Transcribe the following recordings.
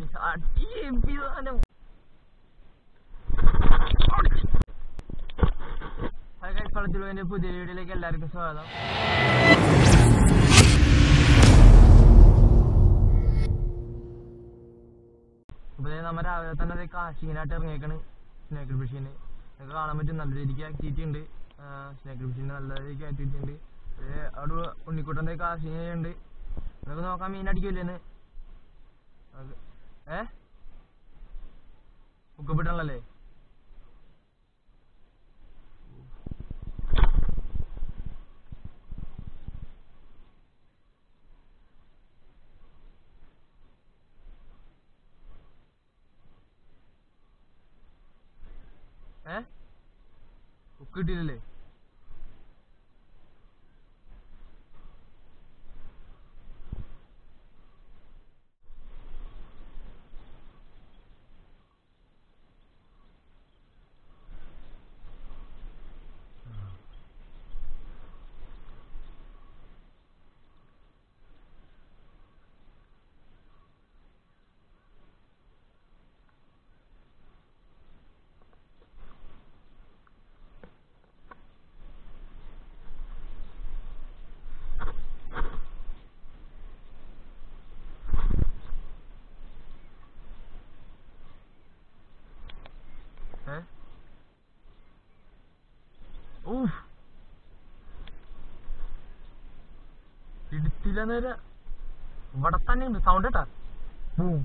അടി എപ്പി സാധനം കളത്തിലുവിന്റെ പുതിയ വീഡിയോയിലേക്ക് എല്ലാവർക്കും സ്വാഗതം അപ്പൊ ദേ നമ്മ രാവിലെ തന്നെ ദേ കാശിങ്ങനായിട്ട് ഇറങ്ങിയേക്കാണ് സ്നേക്കർ ഫിഷിന് നിങ്ങൾക്ക് കാണാൻ പറ്റും നല്ല രീതിക്ക് ആക്ടിവിറ്റി ഉണ്ട് സ്നേക്കർ ഫിഷിന് നല്ല രീതിക്ക് ആക്ടിവിറ്റി ഉണ്ട് ദേ അവിടെ ഉണ്ണിക്കുട്ടൻ്റെ കാശിങ് ഉണ്ട് നമുക്ക് നോക്കാം മീൻ അടിക്കില്ലേന്ന് ഏ ഉക്കപ്പെട്ടാണല്ലേ ഏ ഉക്ക് കിട്ടിയില്ലല്ലേ ഏ ഊഫ് ഇടുത്തില്ല നേരെ ഇവിടെ തന്നെ ഉണ്ട് സൗണ്ട് കേട്ടാ ബൂം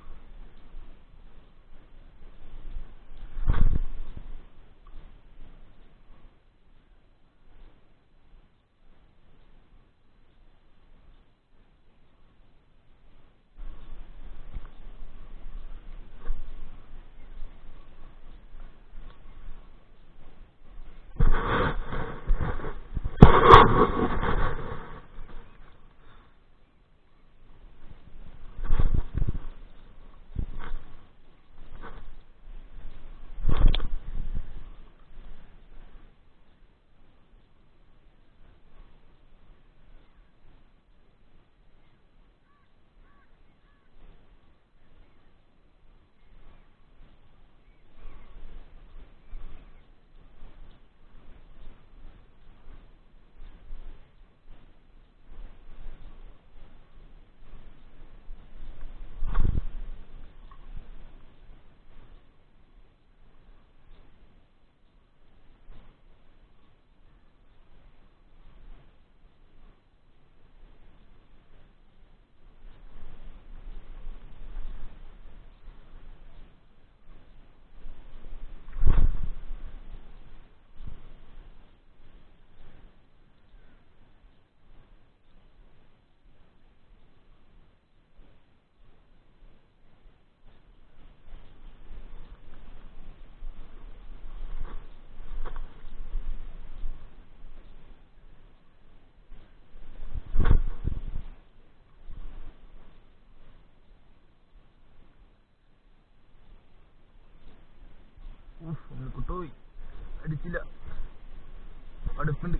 ഊഫ് ഒന്ന് കുട്ടുപോയി അടിച്ചില്ല അടുപ്പുണ്ട്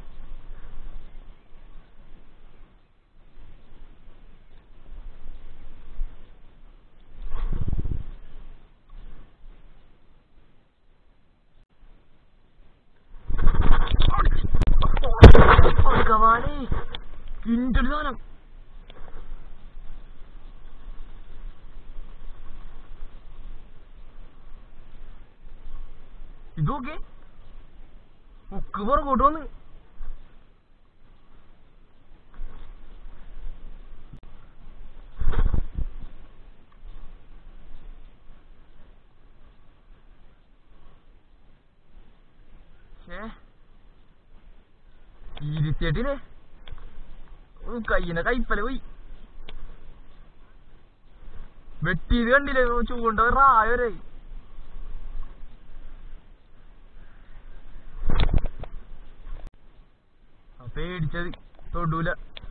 ഭഗവാനേ കിഞ്ചൊരു സാധനം ഇതൊക്കെ ഉക്ക് പുറകോട്ട് വന്ന് ഇരുത്തിയട്ടിനെ കയ്യിനെ കൈപ്പല പോയി വെട്ടിയത് കണ്ടില്ലേ ചൂണ്ട റായ വരെ ആ പേടിച്ചത് തൊടൂല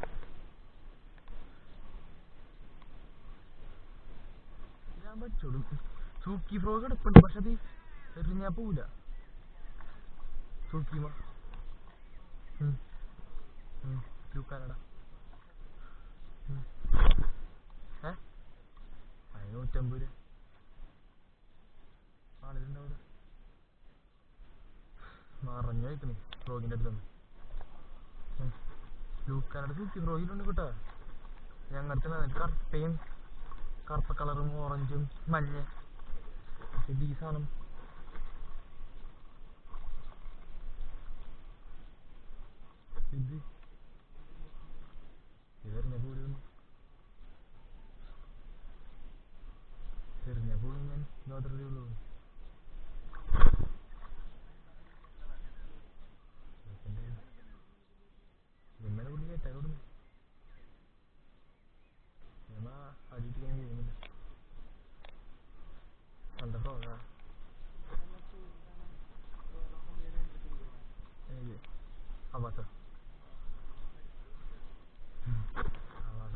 ഞാൻ പഠിച്ചോളൂ സൂക്കി ഫ്രോ കിടപ്പുണ്ട് പക്ഷെ അത് എറിഞ്ഞാ പോവില്ല സൂക്കിമ ബ്ലൂ കാനഡ ഏ നൂറ്റമ്പത് രൂപ ആളുകളുണ്ടാവില്ല മറഞ്ഞു വയ്ക്കണേ ഫ്രോഗിൻ്റെ അടുത്തൊന്ന് ലൂക്കാനോട് സൂക്കി ഫ്രോഗിലുണ്ട് കേട്ടോ ഞങ്ങളുടെ കറുപ്പയും കറുത്ത കളറും ഓറഞ്ചും മഞ്ഞ പക്ഷെ ഇത് ഈ സാധനം ഇത് ഇതെറിഞ്ഞ പോലും എറിഞ്ഞ പോലും ഞാൻ മാത്രമേ ഉള്ളൂ നിമ്മനെ പുള്ളി കയറ്റാലോടുന്നു എന്നാ അടിയിട്ട് ഞാൻ ചെയ്യുന്നില്ല കണ്ടപ്പോ ആവാസ ആവാസ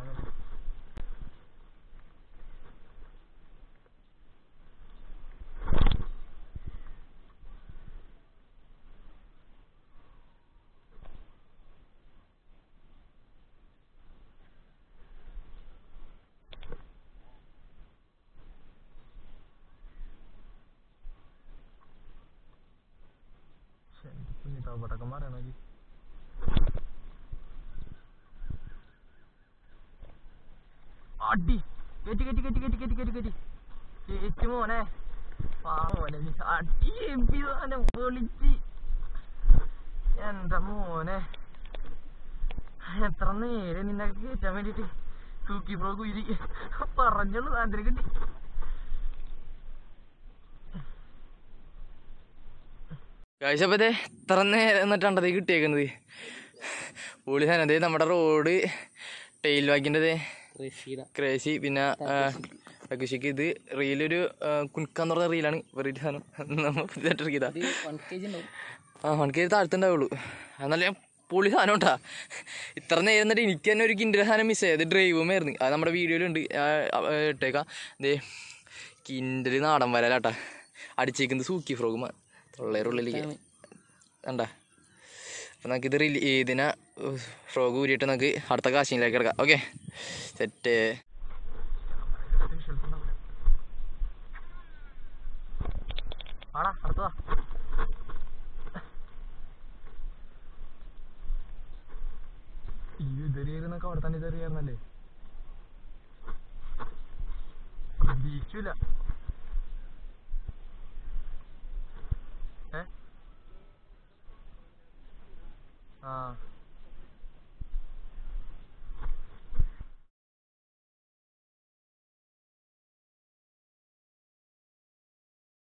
കുഞ്ഞി തവട്ടക്കം പറയണോ അടി കെറ്റി കെറ്റി കെറ്റി കെറ്റി കെറ്റി കെറ്റി കെറ്റി കേറ്റി മോനെ മോനെ നീ അടി എമ്പി സാധനം പൊളിച്ച് എന്റെ മോനെ എത്ര നേരം നിന്നെ കേറ്റാൻ വേണ്ടിട്ട് തൂക്കി പ്രോ കുരി പറഞ്ഞുള്ളൂ സാധനത്തിന് കിട്ടി കാഴ്ചപ്പതേ ഇത്ര നേരം എന്നിട്ടാണ്ടത് കിട്ടിയേക്കുന്നത് പൊളി സാധനം ദേ നമ്മുടെ റോഡ് ടെയിൽ വാക്കിൻ്റെതേ ക്രേസി പിന്നെ കൃഷിക്ക് ഇത് റീലൊരു കുൻക്കാന്ന് പറഞ്ഞ റീലാണ് വെറൈറ്റി സാധനം നമ്മൾ പുതിയതായിട്ട് ഇറക്കിയതാ ആ വൺ കെ താഴ്ത്തുണ്ടാവുള്ളൂ എന്നാലും ഞാൻ പൊളി സാധനം ഉണ്ടാ ഇത്ര നേരം എന്നിട്ട് എനിക്ക് തന്നെ ഒരു കിൻഡിലെ സാധനം മിസ് ചെയ്ത് ഡ്രൈവുമായിരുന്നു അത് നമ്മുടെ വീഡിയോയിലുണ്ട് ഇട്ടേക്കാം ദേ കിൻഡല് നാടൻ വരലാട്ടാ അടിച്ചേക്കുന്നത് സൂക്കി ഫ്രോഗ് തൊള്ളേറുള്ളിലേക്ക് കണ്ടാ അപ്പം നമുക്ക് ഇത് റിലീ ഇതിനെ ഫ്രോഗ് ഊരിയിട്ട് നമുക്ക് അടുത്ത കാശിയിലേക്ക് കിടക്കാം ഓക്കെ സെറ്റ് ആടാ അടുത്തതാ ഈ ഇതെറിയൊക്കെ അവിടെ തന്നെ ഇതെറിയായിരുന്നല്ലേ പ്രതീക്ഷിച്ചില്ല ഏ ആ